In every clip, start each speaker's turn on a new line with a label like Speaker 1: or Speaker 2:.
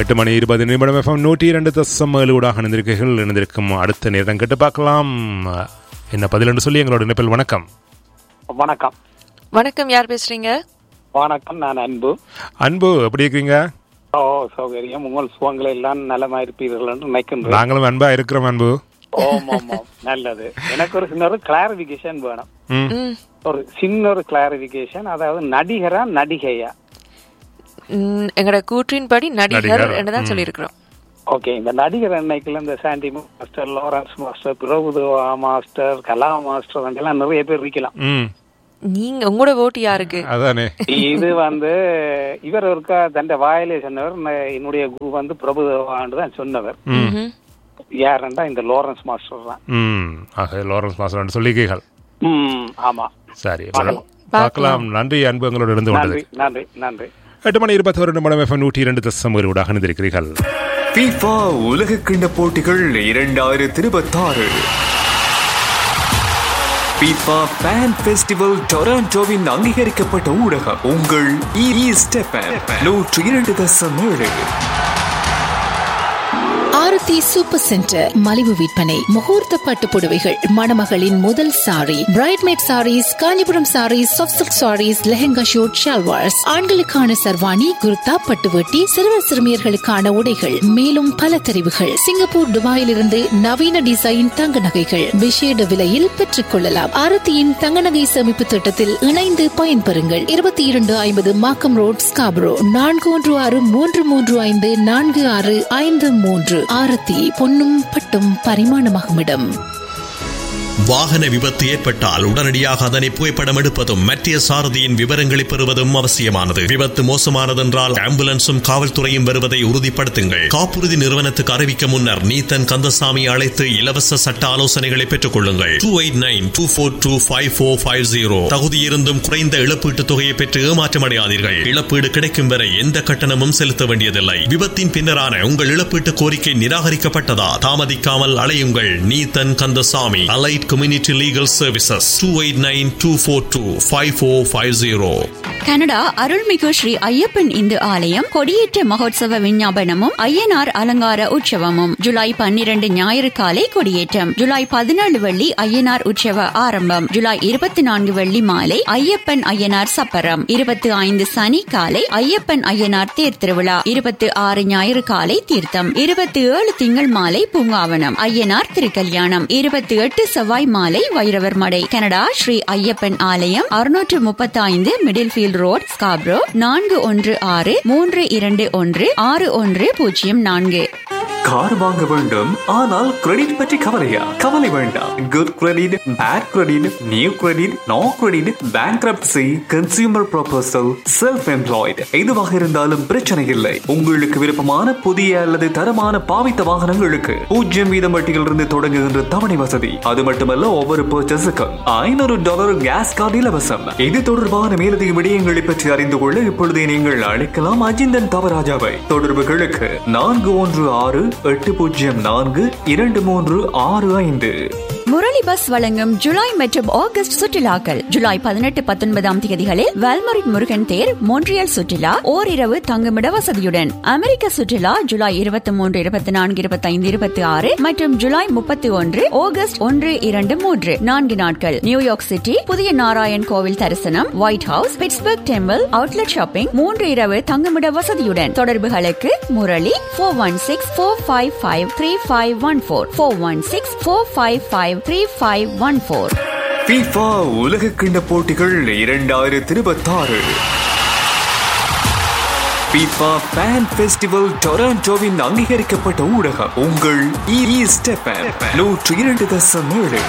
Speaker 1: எட்டு மணி இருபது நிமிடம் எஃப்எம் நூற்றி இரண்டு தசம் ஏழுடாக இணைந்திருக்கீர்கள் இணைந்திருக்கும் அடுத்த நேரம் கேட்டு பார்க்கலாம் என்ன பதில் என்று சொல்லி எங்களோட இணைப்பில் வணக்கம்
Speaker 2: வணக்கம்
Speaker 3: வணக்கம் யார் பேசுறீங்க
Speaker 2: வணக்கம் நான் அன்பு
Speaker 1: அன்பு எப்படி இருக்கீங்க
Speaker 2: ஓ சௌகரியம் உங்கள் சுகங்களை எல்லாம் நலமா இருப்பீர்கள் என்று நினைக்கின்றேன்
Speaker 1: நாங்களும் அன்பா இருக்கிறோம் அன்பு
Speaker 2: ஓம் ஓம் ஓம் நல்லது எனக்கு ஒரு சின்ன ஒரு கிளாரிபிகேஷன் வேணும்
Speaker 1: ம்
Speaker 3: ம்,
Speaker 2: ஒரு சின்ன ஒரு கிளாரிபிகேஷன் அதாவது நடிகரா நடிகையா
Speaker 3: ம், எங்களோட கூற்றின்படி நடிகர்
Speaker 1: நடிகர்,
Speaker 3: என்று தான்
Speaker 1: ம்.
Speaker 3: சொல்லியிருக்கிறோம்
Speaker 2: ஓகே இந்த நடிகர் அன்னைக்குல இந்த Sandy master Lawrence master Prabhudeva master Kala master எல்லாம் நிறைய பேர் இருக்கலாம்
Speaker 1: ம்
Speaker 3: நீங்க உங்களோட ஓட்டு யாருக்கு
Speaker 1: அதானே
Speaker 2: இது வந்து இவர் ஒருக்கா தண்ட வாயிலே சொன்னவர் ந- என்னுடைய குரு வந்து பிரபுதேவான்னு தான் சொன்னவர்
Speaker 3: ம்ஹும்.
Speaker 2: யாருன்னா இந்த லாரன்ஸ் மாஸ்டர் தான்
Speaker 1: ம் ஆக லாரன்ஸ் மாஸ்டர் சொல்லிக்கீர்கள்
Speaker 2: ம் ஆமா
Speaker 1: சரி பார்க்கலாம் நன்றி அன்பு எங்களோட இருந்து கொண்டது
Speaker 2: நன்றி நன்றி நன்றி
Speaker 1: எட்டு மணி இருபத்தி ஒரு நிமிடம் எஃப்எம் நூற்றி இரண்டு தசம் ஏழுடாக இணைந்திருக்கிறீர்கள்
Speaker 4: FIFA உலக கிண்ண போட்டிகள் இரண்டாயிரத்தி இருபத்தாறு FIFA Fan Festival டொராண்டோவின் அங்கீகரிக்கப்பட்ட ஊடகம் உங்கள் இ ஸ்டெப்பன் நூற்றி இரண்டு தசம் ஏழு
Speaker 5: ஆரத்தி சூப்பர் சென்டர் மலிவு விற்பனை முகூர்த்த பட்டு புடவைகள் மணமகளின் முதல் sari bridesmaid saris Kanchipuram saris soft silk saris lehenga suit shalwars ஆண்களுக்கான சர்வாணி குர்தா பட்டுவட்டி சிறுவர் சிறுமியர்களுக்கான உடைகள் மேலும் பல தெரிவுகள் சிங்கப்பூர் துபாயிலிருந்து நவீன டிசைன் தங்க நகைகள் விசேட விலையில் பெற்றுக் கொள்ளலாம் ஆரத்தியின் தங்க நகை சேமிப்பு திட்டத்தில் இணைந்து பயன்பெறுங்கள் இருபத்தி இரண்டு ஐம்பது மாக்கம் ரோட் ஸ்காப்ரோ நான்கு ஒன்று ஆறு மூன்று மூன்று ஐந்து நான்கு ஆறு ஐந்து மூன்று ஆரத்தி பொன்னும் பட்டும் பரிமாணமாகும் இடம்
Speaker 6: வாகன விபத்து ஏற்பட்டால் உடனடியாக அதனை புகைப்படம் எடுப்பதும் மத்திய சாரதியின் விவரங்களை பெறுவதும் அவசியமானது விபத்து மோசமானதென்றால் ஆம்புலன்ஸும் காவல்துறையும் வருவதை உறுதிப்படுத்துங்கள் காப்புறுதி நிறுவனத்துக்கு அறிவிக்க முன்னர் நீத்தன் கந்தசாமி அழைத்து இலவச சட்ட ஆலோசனைகளை பெற்றுக் கொள்ளுங்கள் two eight nine two four two five four five zero தகுதியிருந்தும் குறைந்த இழப்பீட்டுத் தொகையை பெற்று ஏமாற்றமடையாதீர்கள் இழப்பீடு கிடைக்கும் வரை எந்த கட்டணமும் செலுத்த வேண்டியதில்லை விபத்தின் பின்னரான உங்கள் இழப்பீட்டு கோரிக்கை நிராகரிக்கப்பட்டதா தாமதிக்காமல் அலையுங்கள் Neethan Kandasamy allied community legal services two eight nine two four two five four five zero
Speaker 7: Canada அருள்மிகு ஸ்ரீ ஐயப்பன் இந்து ஆலயம் கொடியேற்ற மகோத்சவ விஞ்ஞாபனமும் ஐயனார் அலங்கார உற்சவமும் ஜூலை பன்னிரண்டு ஞாயிறு காலை கொடியேற்றம் ஜூலை பதினேழு வெள்ளி ஐயனார் உற்சவ ஆரம்பம் ஜூலை இருபத்தி நான்கு வெள்ளி மாலை ஐயப்பன் ஐயனார் சப்பரம் இருபத்தி ஐந்து சனி காலை ஐயப்பன் ஐயனார் தேர் திருவிழா இருபத்தி ஆறு ஞாயிறு காலை தீர்த்தம் இருபத்தி ஏழு திங்கள் மாலை பூங்காவனம் ஐயனார் திருக்கல்யாணம் இருபத்தி எட்டு செவ்வாய் மாலை வைரவர் மடை கனடா ஸ்ரீ ஐயப்பன் ஆலயம் அறுநூற்று முப்பத்தி ஐந்து மிடில் ஃபீல்ட் ரோட் ஸ்காப்ரோ நான்கு ஒன்று ஆறு மூன்று இரண்டு ஒன்று ஆறு ஒன்று பூஜ்ஜியம் நான்கு
Speaker 4: கார் வாங்க வேண்டும் ஆனால் கிரெடிட் பற்றி கவலையா கவலை வேண்டாம் good credit bad credit new credit no credit bankruptcy consumer proposal self employed எதுவாக இருந்தாலும் பிரச்சனை இல்லை உங்களுக்கு விருப்பமான புதிய அல்லது தரமான பாவித்த வாகனங்களுக்கு பூஜ்ஜியம் வீதம் வட்டியிலிருந்து தொடங்குகின்ற தவணை வசதி அது மட்டுமல்ல ஒவ்வொரு பர்ச்சேஸுக்கும் ஐநூறு டாலர் கேஸ் கார்டு இலவசம் இது தொடர்பான மேலதிக விடயங்களை பற்றி அறிந்து கொள்ள இப்பொழுதே நீங்கள் அழைக்கலாம் அஜிந்தன் தவராஜாவை தொடர்புகளுக்கு நான்கு ஒன்று ஆறு எட்டு பூஜ்ஜியம் நான்கு இரண்டு மூன்று ஆறு ஐந்து
Speaker 7: முரளி பஸ் வழங்கும் ஜூலை மற்றும் ஆகஸ்ட் சுற்றுலாக்கள் ஜூலை பதினெட்டு பத்தொன்பதாம் தேதிகளில் வேல்மரிட் முருகன் தேர் மோன்றியல் சுற்றுலா ஓரிரவு தங்குமிட வசதியுடன் அமெரிக்க சுற்றுலா ஜூலை இருபத்தி மூன்று இருபத்தி நான்கு இருபத்தி ஐந்து இருபத்தி ஆறு மற்றும் ஜூலை முப்பத்தி ஒன்று ஆகஸ்ட் ஒன்று இரண்டு மூன்று நான்கு நாட்கள் நியூயார்க் சிட்டி புதிய நாராயண் கோவில் தரிசனம் White House Pittsburgh temple outlet shopping மூன்று இரவு தங்குமிட வசதியுடன் தொடர்புகளுக்கு Murali four one six four five five three five one four four one six four five five three five one four
Speaker 4: FIFA உலக கிண்ண போட்டிகள் இரண்டாயிரத்தி இருபத்தாறு FIFA Fan Festival டொராண்டோவின் அங்கீகரிக்கப்பட்ட ஊடகம் உங்கள் இ ஸ்டெப்பன் நூற்றி இரண்டு தசம் ஏழு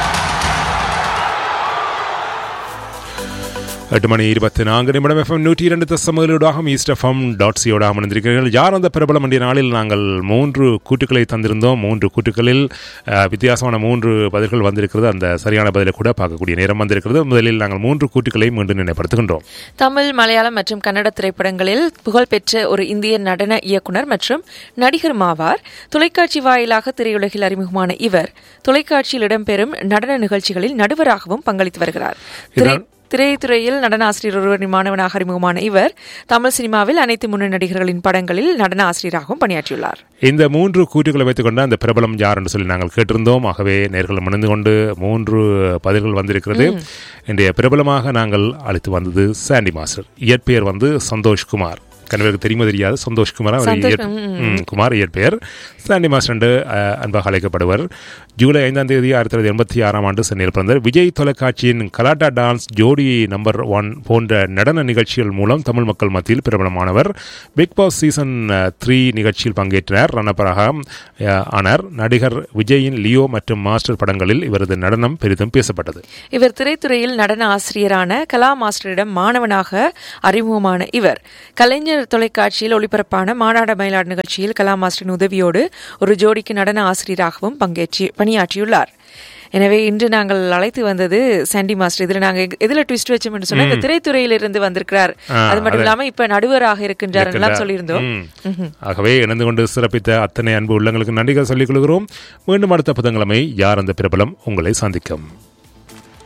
Speaker 1: எட்டு மணி இருபத்தி நான்கு நிமிடம் எஃப்எம் நூற்றி இரண்டு தசமகளூடாகவும் ஈஸ்ட் எஃப்எம் டாட் சியோடாக இணைந்திருக்கிறீர்கள் யார் அந்த பிரபலம் என்ற நாளில் நாங்கள் மூன்று கூட்டுக்களை தந்திருந்தோம் மூன்று கூட்டுக்களில் அஹ், வித்தியாசமான மூன்று பதில்கள் வந்திருக்கிறது அந்த சரியான பதிலை கூட பார்க்கக்கூடிய நேரம் வந்திருக்கிறது முதலில் நாங்கள் மூன்று கூட்டுக்களை மீண்டும் நினைப்படுத்துகின்றோம்
Speaker 3: தமிழ் மலையாளம் மற்றும் கன்னட திரைப்படங்களில் புகழ்பெற்ற ஒரு இந்திய நடன இயக்குனர் மற்றும் நடிகர் மாவார் தொலைக்காட்சி வாயிலாக திரையுலகில் அறிமுகமான இவர் தொலைக்காட்சியில் இடம்பெறும் நடன நிகழ்ச்சிகளில் நடுவராகவும் பங்களித்து வருகிறார் திரை-
Speaker 1: இதான்
Speaker 3: திரைத்துறையில் நடன ஆசிரியர் ஒருவரின் மாணவனாக அறிமுகமான இவர் தமிழ் சினிமாவில் அனைத்து முன்னணி நடிகர்களின் படங்களில் நடன ஆசிரியராகவும் பணியாற்றியுள்ளார்
Speaker 1: இந்த மூன்று கூற்றுகளை வைத்துக் கொண்டு அந்த பிரபலம் யார் என்று சொல்லி நாங்கள் கேட்டிருந்தோம் ஆகவே நேர்கள் மணிந்து கொண்டு மூன்று பதில்கள் வந்திருக்கிறது இன்றைய பிரபலமாக நாங்கள் அழைத்து வந்தது சாண்டி மாஸ்டர் இயற்பெயர் வந்து சந்தோஷ்குமார் கணவருக்கு தெரியுமோ தெரியாது சந்தோஷ்குமார் அவர்
Speaker 3: சந்தோஷ்,
Speaker 1: இயற்- ம், குமார் இயற்பெயர் சாண்டி மாஸ்டர் என்று அஹ், அன்பாக அழைக்கப்படுவர் ஜூலை ஐந்தாம் தேதி ஆயிரத்தி தொள்ளாயிரத்தி எண்பத்தி ஆறாம் ஆண்டு சென்னையில் பிறந்தார் விஜய் தொலைக்காட்சியின் கலாட்டா டான்ஸ் ஜோடி நம்பர் ஒன் போன்ற நடன நிகழ்ச்சிகள் மூலம் தமிழ் மக்கள் மத்தியில் பிரபலமானவர் பிக் பாஸ் சீசன் த்ரீ நிகழ்ச்சியில் பங்கேற்றார் ரன்னப்பராக அஹ், ஆனார் நடிகர் விஜயின் லியோ மற்றும் மாஸ்டர் படங்களில் இவரது நடனம் பெரிதும் பேசப்பட்டது
Speaker 3: இவர் திரைத்துறையில் நடன ஆசிரியரான கலா மாஸ்டரிடம் மாணவனாக அறிமுகமான இவர் கலைஞர் தொலைக்காட்சியில் ஒளிபரப்பான மாநாட மயிலாடு நிகழ்ச்சியில் கலா மாஸ்டரின் உதவியோடு ஒரு ஜோடிக்கு நடன ஆசிரியராகவும் பங்கேற்றி பணியாற்றியுள்ளார் எனவே இன்று நாங்கள் அழைத்து வந்தது சாண்டி மாஸ்டர் இதுல நாங்க எங்க- எதுல ட்விஸ்ட் வச்சோம் என்று சொன்னா இந்த திரைத்துறையிலிருந்து வந்திருக்கிறார்
Speaker 1: ஆ,
Speaker 3: அது மட்டும்
Speaker 1: அது-
Speaker 3: இல்லாம இப்ப நடுவராக இருக்கின்றார் எல்லாம் சொல்லியிருந்தோம்
Speaker 1: ம். ஆகவே இணைந்து கொண்டு சிறப்பித்த அத்தனை அன்பு உள்ளங்களுக்கு நன்றிகள் சொல்லிக் கொள்கிறோம் மீண்டும் அடுத்த புதன்கிழமை யார் அந்த பிரபலம் உங்களை சந்திக்கும்